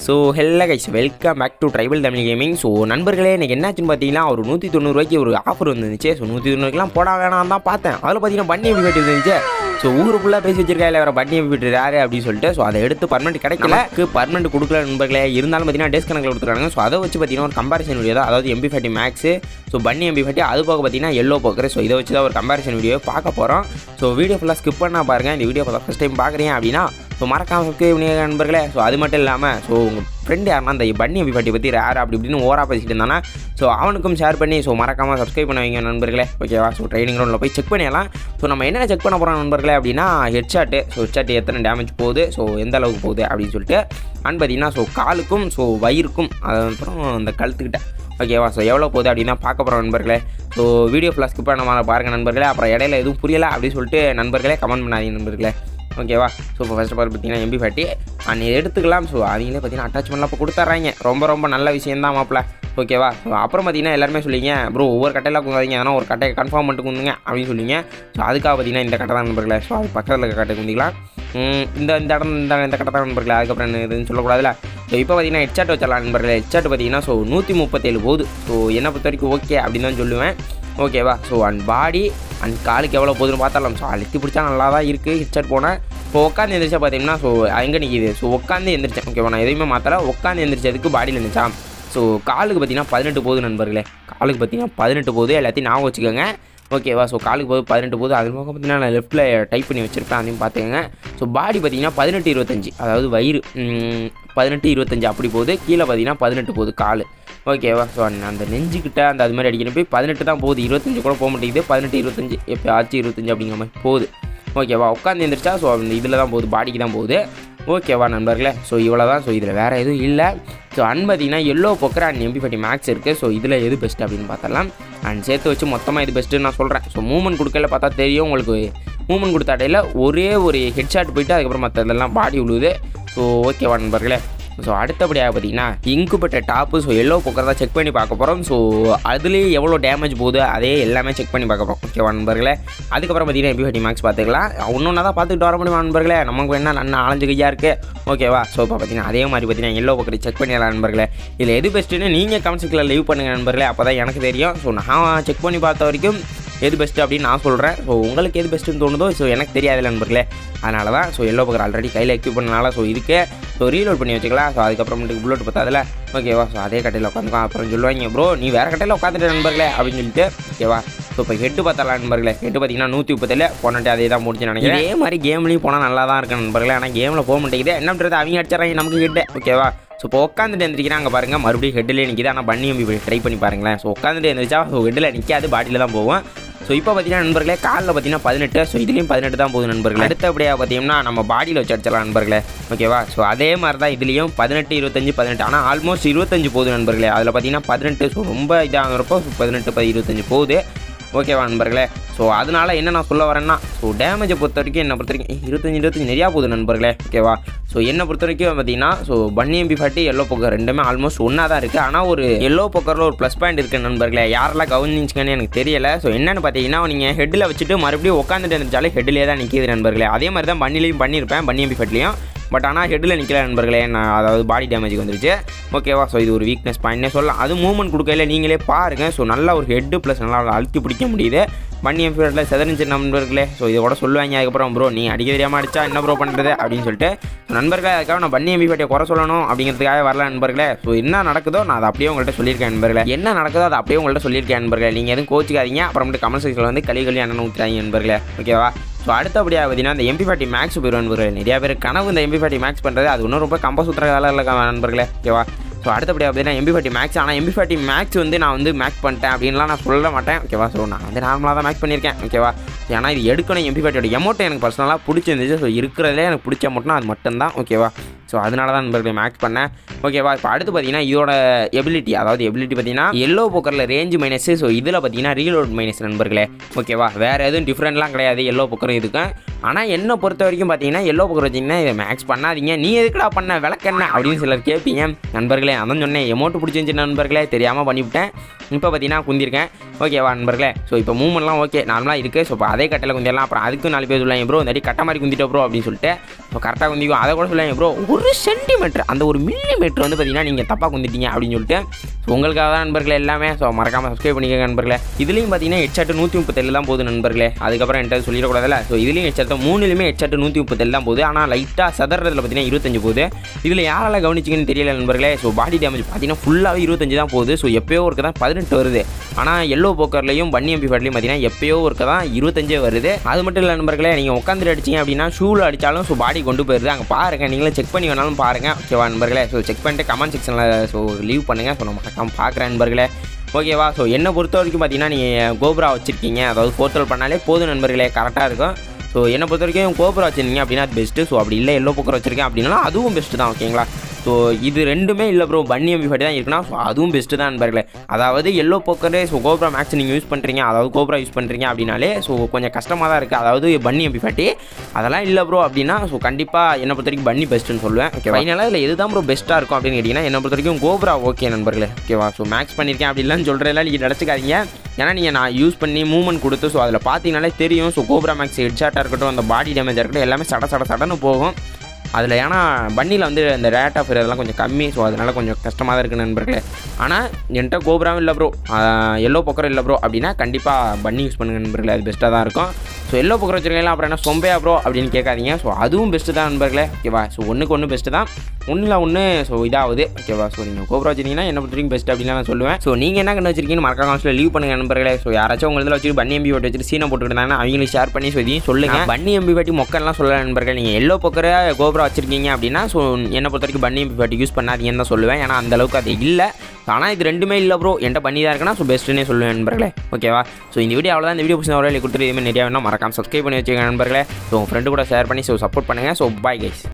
so hello guys welcome back to tribal Tamil gaming so நண்பர்களே எனக்கு என்னாச்சுன்னு பார்த்தீங்கன்னா ஒரு நூற்றி தொண்ணூறுவாய்க்கு ஒரு ஆஃபர் வந்துருந்துச்சு ஸோ நூற்றி தொண்ணூறுக்கெலாம் போட வேணாம் தான் பார்த்தேன் அதில் பார்த்தீங்கன்னா பண்ணி எப்படி கட்டி இருந்துச்சு ஸோ ஊரு ஃபுல்லாக பேசி வச்சிருக்கா இல்லை வேறு பண்ணி எப்படி யாரு அப்படின்னு சொல்லிட்டு ஸோ அதை எடுத்து பர்மனெண்ட் கிடைக்கல பர்மனெண்ட் கொடுக்கல நண்பர்களே இருந்தாலும் பார்த்தீங்கன்னா டேஸ் கணக்கில் கொடுத்துருக்காங்க ஸோ அதை வச்சு பார்த்தீங்கன்னா ஒரு கம்பாரிசன் வீடியோ தான் அதாவது எம்பி ஃபார்ட்டி மேக்ஸு ஸோ பன்னி எம்பி ஃபார்ட்டி அது போக பார்த்தீங்கன்னா எல்லோ போக்கர் ஸோ இதை வச்சு தான் ஒரு கம்பாரிசன் வீடியோ பார்க்க போகிறோம் ஸோ வீடியோ ஃபுல்லாக ஸ்கிப் பண்ணால் பாருங்கள் இந்த வீடியோ ஃபஸ்ட் டைம் பார்க்குறீங்க அப்படின்னா ஸோ மறக்காம சப்ஸ்கிரைப் பண்ணி நண்பர்களே ஸோ அது மட்டும் இல்லாமல் ஸோ உங்கள் ஃப்ரெண்டு யாருன்னா அந்த பன்னி எம்பி ஃபார்ட்டி பற்றி யார் அப்படி இப்படின்னு ஓரா பேசிட்டு இருந்தானா ஸோ அவனுக்கும் ஷேர் பண்ணி ஸோ மறக்காமல் சப்ஸ்கிரைப் பண்ண வைங்க நண்பர்களே ஓகேவா ஸோ ட்ரைனிங் ரவுண்டில் போய் செக் பண்ணிடலாம் ஸோ நம்ம என்ன செக் பண்ண போகிறோம் நண்பர்களே அப்படின்னா ஹெட்ஷாட்டு ஸோ ஹெட்ஷாட் எத்தனை டேமேஜ் போகுது ஸோ எந்த அளவுக்கு போகுது அப்படின்னு சொல்லிட்டு அண்ட் பார்த்தீங்கன்னா ஸோ காலுக்கும் ஸோ வயிறுக்கும் அப்புறம் அந்த கழுத்துக்கிட்ட ஓகேவா ஸோ எவ்வளோ போகுது அப்படின்னு தான் பார்க்க போகிறோம் நண்பர்களே ஸோ வீடியோ ஃபுல்லாக ஸ்கிப் பண்ண மாதிரி பாருங்கள் நண்பர்களே அப்புறம் இடையில எதுவும் புரியல அப்படின்னு சொல்லிட்டு நண்பர்களே கமெண்ட் பண்ணாதீங்க நண்பர்களே ஓகேவா ஸோ இப்போ ஃபஸ்ட் ஆஃப் ஆல் பார்த்தீங்கன்னா எம்பி ஃபார்ட்டி அண்ட் எடுத்துக்கலாம் ஸோ அவங்களே பார்த்தீங்கன்னா அட்டாச்மெண்ட்லாம் இப்போ கொடுத்துட்றாங்க ரொம்ப ரொம்ப நல்ல விஷயம் தான் மாப்பிள்ள ஓகேவா ஸோ அப்புறம் பார்த்தீங்கன்னா எல்லாருமே சொல்லிங்க ப்ரோ ஒவ்வொரு கட்டையில் குந்தாதீங்க அதனால் ஒரு கட்டையை கன்ஃபார்ம் பண்ணிட்டு குந்துங்க அப்படின்னு சொல்லிங்க ஸோ அதுக்காக பார்த்தீங்கன்னா இந்த கட்டை தான் நண்பர்களே ஸோ அது பக்கத்தில் இருக்க கட்டை குந்திக்கலாம் ம், இந்த இந்த இடம் இந்த இந்த கட்டை தான் நண்பர்களே அதுக்கப்புறம் என்ன இதுன்னு சொல்லக்கூடாதுல ஸோ இப்போ பார்த்தீங்கன்னா ஹெட்சாட் வச்சிடலாம் நண்பர்களே ஹெட்சாட் பார்த்தீங்கன்னா ஸோ நூற்றி முப்பத்தேழு போகுது ஸோ என்னை பொறுத்த வரைக்கும் ஓகே அப்படின்னு தான் சொல்லுவேன் ஓகேவா ஸோ அண்ட் பாடி அண்ட் காலுக்கு எவ்வளோ போகுதுன்னு பார்த்தாலும் ஸோ அழுத்தி பிடிச்சா நல்லா தான் இருக்குது ஹெட்செட் போனேன் இப்போ உட்காந்து எந்திரிச்சா பார்த்தீங்கன்னா ஸோ எங்கே நிற்கிது ஸோ உட்காந்து எந்திரிச்சேன் ஓகேவா நான் எதுவுமே மாற்றல உட்காந்து எந்திரிச்சதுக்கு பாடியில் இருந்துச்சா ஸோ காலுக்கு பார்த்தீங்கன்னா பதினெட்டு போகுது நண்பர்களே காலுக்கு பார்த்தீங்கன்னா பதினெட்டு போகுது எல்லாத்தையும் ஞாபகம் வச்சுக்கோங்க ஓகேவா ஸோ காலுக்கு போகுது பதினெட்டு போகுது அது போக பார்த்தீங்கன்னா நான் லெஃப்ட்டில் டைப் பண்ணி வச்சுருப்பேன் அதையும் பார்த்துக்கோங்க ஸோ பாடி பார்த்தீங்கன்னா பதினெட்டு இருபத்தஞ்சி அதாவது வயிறு ம், பதினெட்டு இருபத்தஞ்சி அப்படி போகுது கீழே பார்த்தீங்கன்னா பதினெட்டு போகுது கால் ஓகேவா ஸோ அந்த நெஞ்சுக்கிட்ட அந்த அது மாதிரி அடிக்கணும் போய் பதினெட்டு தான் போகுது இருபத்தஞ்சு கூட போக மாட்டேங்குது பதினெட்டு இருபத்தஞ்சு எப்போ ஆச்சு இருபத்தஞ்சு அப்படிங்கிற மாதிரி போகுது ஓகேவா உட்காந்து எந்திரிச்சா ஸோ அந்த இதில் தான் போகுது பாடிக்கு தான் போகுது ஓகேவா நண்பர்களே ஸோ இவ்வளோ தான் ஸோ இதில் வேறு எதுவும் இல்லை ஸோ அண்ட் பார்த்தீங்கன்னா yellow poker and MP forty max இருக்குது ஸோ இதில் எது பெஸ்ட் அப்படின்னு பார்த்தரலாம் அண்ட் சேர்த்து வச்சு மொத்தமாக இது பெஸ்ட்டுன்னு நான் சொல்கிறேன் ஸோ மூவ்மெண்ட் கொடுக்கல பார்த்தா தெரியும் உங்களுக்கு மூவ்மெண்ட் கொடுத்த இடையில ஒரே ஒரு ஹெட்ஷாட் போயிட்டு அதுக்கப்புறம் மற்ற இதெல்லாம் பாடி விழுவுது ஸோ ஓகேவா நண்பர்களே ஸோ அடுத்தபடியாக பார்த்தீங்கன்னா இங்குபட்ட டாப்பு ஸோ எல்லோ பொக்கர் தான் செக் பண்ணி பார்க்க போகிறோம் ஸோ அதுலேயே எவ்வளோ டேமேஜ் போகுது அதே எல்லாமே செக் பண்ணி பார்க்க போகிறோம் ஓகேவா நண்பர்களே அதுக்கப்புறம் பார்த்தீங்கன்னா எம்பி ஃபார்ட்டி மேக்ஸ் பார்த்துக்கலாம் ஒன்று தான் பார்த்துக்கிட்டு வர முடியுமா நண்பர்களே நமக்கு என்ன நன்ன ஆலஞ்சு கையாக இருக்குது ஓகேவா ஸோ இப்போ பார்த்தீங்கன்னா அதே மாதிரி பார்த்தீங்கன்னா எல்லோ பக்கரி செக் பண்ணிடலாம் நண்பர்களே இதில் எது பெஸ்ட்டுன்னு நீங்கள் கமெண்ட்ஸுக்குள்ள லீவ் பண்ணுங்கள் நண்பர்களே அப்போ தான் எனக்கு தெரியும் ஸோ நான் செக் பண்ணி பார்த்த வரைக்கும் எது பெஸ்ட்டு அப்படின்னு நான் சொல்கிறேன் ஸோ உங்களுக்கு எது பெஸ்ட்டுன்னு தோணுதோ ஸோ எனக்கு தெரியாது நண்பர்களே அதனால தான் ஸோ எல்லோ பக்கர் ஆல்ரெடி கையில் எக்யூப் பண்ணனால ஸோ இதுக்கு ஸோ ரீலோட் பண்ணி வச்சுக்கலாம் ஸோ அதுக்கப்புறமேட்டுக்கு புல்லட் பத்தாதில் ஓகேவா ஸோ அதே கட்டையில் உட்காந்துக்கலாம் அப்புறம் சொல்லுவாங்க ப்ரோ நீ வேறு கட்டையில் உட்காந்துட்டு நண்பர்களே அப்படின்னு சொல்லிட்டு ஓகேவா ஸோ இப்போ ஹெட்டு பார்த்தலாம் நண்பர்களே ஹெட்டு பார்த்தீங்கன்னா நூற்றி முப்பத்தில் போனட்டு அதே தான் முடிச்சு நினைக்கிறேன் இதே மாதிரி கேம்லேயும் போனால் நல்லா தான் இருக்கு நண்பர்களே ஆனால் கேமில் போக மாட்டேங்குது என்ன பண்ணுறது அவங்க அடிச்சிடறாங்க நமக்கு ஹெட்டு ஓகேவா ஸோ இப்போ உட்காந்துட்டு எந்திரிக்கிறாங்க பாருங்க மறுபடியும் ஹெட்டிலே நிற்கிது ஆனால் பண்ணி எம்பி ட்ரை பண்ணி பாருங்களேன் ஸோ உட்காந்துட்டு எந்திரிச்சா ஸோ ஹெட்டில் நிற்காது பாடியில் தான் போவோம் ஸோ இப்போ பார்த்தீங்கன்னா நண்பர்களே காலில் பார்த்தீங்கன்னா பதினெட்டு ஸோ இதுலேயும் பதினெட்டு தான் போகுது நண்பர்களே அடுத்தபடியாக பார்த்தீங்கன்னா நம்ம பாடியில் வச்சு அடிச்சிடலாம் நண்பர்களே ஓகேவா ஸோ அதே மாதிரி தான் இதுலேயும் பதினெட்டு இருபத்தஞ்சு பதினெட்டு ஆனால் ஆல்மோஸ்ட் இருபத்தஞ்சு போகுது நண்பர்களே அதில் பார்த்தீங்கன்னா பதினெட்டு ஸோ ரொம்ப இதாகிறப்போ பதினெட்டு பதி இருபத்தஞ்சு போகுது ஓகேவா நண்பர்களே ஸோ அதனால என்ன நான் சொல்ல வரேன்னா ஸோ டேமேஜை பொறுத்த வரைக்கும் என்னை பொறுத்த வரைக்கும் ஏய், இருபத்தஞ்சு இருபத்தஞ்சு நிறையா போகுது நண்பர்களே ஓகேவா ஸோ என்னை பொறுத்த வரைக்கும் பார்த்தீங்கன்னா ஸோ பன்னி எம்பி ஃபார்ட்டி எல்லோ பொக்கர் ரெண்டுமே ஆல்மோஸ்ட் ஒன்றா தான் இருக்குது ஆனால் ஒரு எல்லோ பொக்கரில் ஒரு ப்ளஸ் பாயிண்ட் இருக்குது நண்பர்களே யாரெல்லாம் கவனிச்சிங்கன்னு எனக்கு தெரியல ஸோ என்னென்னு பார்த்தீங்கன்னா நீங்கள் ஹெட்டில் வச்சுட்டு மறுபடியும் உட்காந்துட்டு இருந்துச்சாலே ஹெட்லேயே தான் நிற்கிது நண்பர்களே அதே மாதிரி தான் பன்னிலையும் பண்ணியிருப்பேன் பன்னி எம்பி ஃபார்ட்லையும் பட் ஆனால் ஹெட்டில் நிற்கல நண்பர்களே நான் அதாவது பாடி டேமேஜ் வந்துருச்சு ஓகேவா ஸோ இது ஒரு வீக்னஸ் பாயிண்ட்னே சொல்லலாம் அது மூவ்மெண்ட் கொடுக்கல நீங்களே பாருங்கள் ஸோ நல்லா ஒரு ஹெட்டு ப்ளஸ் நல்லா அழுத்தி பிடிக்க முடியுது பண்ணி எம்பிஃபீல்டில் செதறிஞ்சு நண்பர்களே ஸோ இதை கூட சொல்லுவாங்க அதுக்கப்புறம் ப்ரோ நீ அடிக்க தெரியாமல் அடிச்சா என்ன ப்ரோ பண்ணுறது அப்படின்னு சொல்லிட்டு ஸோ நண்பர்களே அதுக்காக நான் பண்ணி எம்பிஃபீல்டை குறை சொல்லணும் அப்படிங்கிறதுக்காக வரல நண்பர்களே ஸோ என்ன நடக்குதோ நான் அதை அப்படியே உங்கள்கிட்ட சொல்லியிருக்கேன் நண்பர்களே என்ன நடக்குதோ அதை அப்படியே உங்கள்கிட்ட சொல்லியிருக்கேன் நண்பர்களே நீங்கள் எதுவும் கோச்சிக்காதீங்க அப்புறமேட்டு கமெண்ட் செக்ஷனில் வந்து களி களி அண்ணன் ஊற்றுறாங்க நண்பர்களே ஓகேவா ஸோ அடுத்தபடியாக பார்த்தீங்கன்னா இந்த எம்பி ஃபார்ட்டி மேக்ஸ் போயிடும் நண்பர்களே நிறைய பேர் கனவு இந்த எம்பி ஃபார்ட்டி மேக்ஸ் பண்ணுறது அது இன்னும் ரொம்ப கம்ப சுற்றுற வேலை இல்லை நண்பர்களே ஓகேவா ஸோ அடுத்தபடியாக பார்த்தீங்கன்னா எம்பி ஃபார்ட்டி மேக்ஸ் ஆனால் எம்பி ஃபார்ட்டி மேக்ஸ் வந்து நான் வந்து மேக்ஸ் பண்ணிட்டேன் அப்படின்லாம் நான் சொல்ல மாட்டேன் ஓகேவா ஸோ நான் வந்து நார்மலாக தான் மேக்ஸ் பண்ணியிருக்கேன் ஓகேவா ஏன்னா இது எடுக்கணும் எம்பி ஃபார்ட்டியோட எமௌண்ட் எனக்கு பர்சனலாக பிடிச்சிருந்துச்சு ஸோ இருக்கிறதுலே எனக்கு பிடிச்ச மட்டும் அது மட்டும்தான் ஓகேவா ஸோ அதனால தான் நண்பர்களே மேக்ஸ் பண்ணேன் ஓகேவா இப்போ அடுத்து பார்த்தீங்கன்னா இதோட எபிலிட்டி அதாவது எபிலிட்டி பார்த்தீங்கன்னா எல்லோ போக்கரில் ரேஞ்ச் மைனஸ் ஸோ இதில் பார்த்தீங்கன்னா ரீலோட் மைனஸ் நண்பர்களே ஓகேவா வேறு எதுவும் டிஃப்ரெண்ட்லாம் கிடையாது எல்லோ போக்கரும் இதுக்கும் ஆனால் என்னை பொறுத்த வரைக்கும் பார்த்தீங்கன்னா எல்லோ போக்கர் வச்சிங்கன்னா இதை மேக்ஸ் பண்ணாதீங்க நீ எதுக்குடா பண்ண விளக்கென்ன அப்படின்னு சிலர் கேட்பீங்க நண்பர்களே அதான் சொன்னேன் எமௌண்ட் பிடிச்சிருந்துச்சு நண்பர்களே தெரியாமல் பண்ணிவிட்டேன் இப்போ பார்த்தீங்கன்னா குந்திருக்கேன் ஓகேவா நண்பர்களே ஸோ இப்போ மூவ்மெண்ட்லாம் ஓகே நார்மலாக இருக்குது ஸோ இப்போ அதே கட்டையில் குந்திடலாம் அப்புறம் அதுக்கும் நாலு பேர் சொல்லுவாங்க ப்ரோ இந்த மாதிரி கட்டை மாதிரி குந்திட்டோம் ப்ரோ அப்படின்னு சொல்லிட்டு இப்போ கரெக்டாக குந்திக்கும் அதை கூட சொல்லுவாங்க ப்ரோ ஒரு சென்டிமீட்டர் அந்த ஒரு மில்லி மீட்டர் வந்து பார்த்தீங்கன்னா நீங்கள் தப்பாக குந்திட்டீங்க அப்படின்னு சொல்லிட்டு ஸோ உங்களுக்காக தான் நண்பர்களே எல்லாமே ஸோ மறக்காமல் சப்ஸ்கிரைப் பண்ணிக்கோங்க நண்பர்களே இதுலேயும் பார்த்தீங்கன்னா ஹெட்ஷாட் நூற்றி முப்பத்தேழு தான் போகுது நண்பர்களே அதுக்கப்புறம் என்கிட்ட சொல்லிடக்கூடாதுல்ல ஸோ இதுலேயும் ஹெட்ஷாட் மூணுலையுமே ஹெட்ஷாட் நூற்றி முப்பத்தேழு தான் போகுது ஆனால் லைட்டாக சதறதுல பார்த்தீங்கன்னா இருபத்தஞ்சு போகுது இதில் யாரால கவனிச்சிங்கன்னு தெரியல நண்பர்களே ஸோ பாடி டேமேஜ் பார்த்தீங்கன்னா ஃபுல்லாகவே இருபத்தஞ்சு தான் போகுது ஸோ எப்பயோ ஒருக்க தான் பதினெட்டு வருது ஆனால் எல்லோ போக்கர்லையும் பன்னி எம்பி ஃபேட்லையும் பார்த்தீங்கன்னா எப்பயோ ஒருக்க தான் இருபத்தஞ்சே வருது அது மட்டும் இல்லை நண்பர்களே நீங்கள் உட்காந்துட்டு அடிச்சிங்க அப்படின்னா ஷூவில் அடித்தாலும் ஸோ பாடி கொண்டு போயிருது அங்கே பாருங்கள் நீங்களே செக் பண்ணி வேணாலும் பாருங்கள் ஓகேவா நண்பர்களே ஸோ செக் பண்ணிட்டு கமெண்ட் செக்ஷனில் ஸோ லீவ் பண்ணுங்கள் ஸோ நம்ம மறக்காம பார்க்குறேன் நண்பர்களே ஓகேவா ஸோ என்னை பொறுத்த வரைக்கும் பார்த்தீங்கன்னா நீங்கள் கோப்ரா வச்சுருக்கீங்க அதாவது போர்த்தல் பண்ணாலே போதும் நண்பர்களே கரெக்டாக இருக்கும் ஸோ என்னை பொறுத்த வரைக்கும் கோபுரம் வச்சிருந்தீங்க அப்படின்னா அது பெஸ்ட்டு ஸோ அப்படி இல்லை எல்லோ போக்கர் வச்சிருக்கேன் அப்படின்னா அதுவும் பெஸ்ட்டு தான் ஓகேங்களா ஸோ இது ரெண்டுமே இல்லை ப்ரோ பன்னி எம்பி ஃபட்டி தான் இருக்குன்னா ஸோ அதுவும் பெஸ்ட்டு தான் நண்பர்களே அதாவது yellow poker so cobra max நீங்கள் யூஸ் பண்ணுறீங்க அதாவது கோப்ரா யூஸ் பண்ணுறீங்க அப்படின்னாலே ஸோ கொஞ்சம் கஷ்டமாக தான் இருக்குது அதாவது பன்னி எம்பி ஃபட்டி அதெல்லாம் இல்லை ப்ரோ அப்படின்னா ஸோ கண்டிப்பாக என்னை பொறுத்த வரைக்கும் பன்னி பெஸ்ட்டுன்னு சொல்லுவேன் ஓகே ஃபைனலாக இதில் எதுதான் ப்ரோ பெஸ்ட்டாக இருக்கும் அப்படின்னு கேட்டிங்கன்னா என்னை பொறுத்த வரைக்கும் கோப்ரா ஓகே நண்பர்களே ஓகேவா ஸோ மேக்ஸ் பண்ணியிருக்கேன் அப்படிலாம் சொல்கிறதெல்லாம் நீங்கள் நினச்சிக்காதீங்க ஏன்னா நீங்கள் நான் யூஸ் பண்ணி மூவ்மெண்ட் கொடுத்து ஸோ அதில் பார்த்தீங்கனாலே தெரியும் ஸோ கோப்ரா மேக்ஸ் ஹெட்ஷாட்டாக இருக்கட்டும் அந்த பாடி டேமேஜாக இருக்கட்டும் எல்லாமே சட சட சடன்னு போகும் அதில் ஏன்னா பன்னியில் வந்து அந்த ரேட் ஆஃப் இதெல்லாம் கொஞ்சம் கம்மி ஸோ அதனால் கொஞ்சம் கஷ்டமாக தான் இருக்குது நண்பர்களே ஆனால் என்கிட்ட கோபுராவும் இல்லை ப்ரோ எல்லோ பொக்கரும் இல்லை ப்ரோ அப்படின்னா கண்டிப்பாக பன்னி யூஸ் பண்ணுங்க நண்பர்களே அது பெஸ்ட்டாக தான் இருக்கும் ஸோ எல்லோ பொக்கர் வச்சுருக்கீங்களா அப்புறம் என்ன சொம்பையா ப்ரோ அப்படின்னு கேட்காதீங்க ஸோ அதுவும் பெஸ்ட்டு தான் நண்பர்களே ஓகேவா ஸோ ஒன்றுக்கு ஒன்று பெஸ்ட்டு தான் ஒன்றில் ஒன்று ஸோ இதாகுது ஓகேவா ஸோ நீங்கள் கோபுரா வச்சிருந்தீங்கன்னா என்ன பொறுத்த வரைக்கும் பெஸ்ட் அப்படின்னு நான் சொல்லுவேன் ஸோ நீங்கள் என்ன கண்டு வச்சிருக்கீங்கன்னு மறக்காம கான்ஸ்ட்டில் லீவ் பண்ணுங்க நண்பர்களே ஸோ யாராச்சும் உங்கள் இதில் வச்சுட்டு பன்னி எம்பி வட்டி வச்சுட்டு சீனை போட்டுக்கிட்டாங்கன்னா அவங்களுக்கு ஷேர் பண்ணி ஸோ இதையும் சொல்லுங்க பன்னி எம்பி வட்டி மொக்கெல்லாம் சொல்ல நண்பர்கள் நீங்கள் எல்லோ பொக்கரை கோபுரா வச்சிருக்கீங்க அப்படின்னா ஸோ என்னை பொறுத்த வரைக்கும் பன்னி எம்பி வட்டி யூஸ் பண்ணாதீங்கன்னு தான் சொல்லுவேன் ஏன்னா அந்த அளவுக்கு அது இல்லை ஆனால் இது ரெண்டுமே இல்லை ப்ரோ என்கிட்ட பண்ணி தான் இருக்குன்னா ஸோ பெஸ்ட்டுன்னே சொல்லுவேன் நண்பர்களே ஓகேவா ஸோ இந்த வீடியோ அவ்வளோதான் இந்த வீடியோ பிடிச்ச ஒரு கொடுத்துட்டு இதுமாதிரி நிறையா வேணா மறக்காம சப்ஸ்கிரைப் பண்ணி வச்சுக்கோங்க நண்பர்களே ஸோ உங்கள் ஃப்ரெண்டு கூட ஷேர் பண்ணி ஸோ சப்போர்ட் பண்ணுங்கள் ஸோ பாய் கைஸ்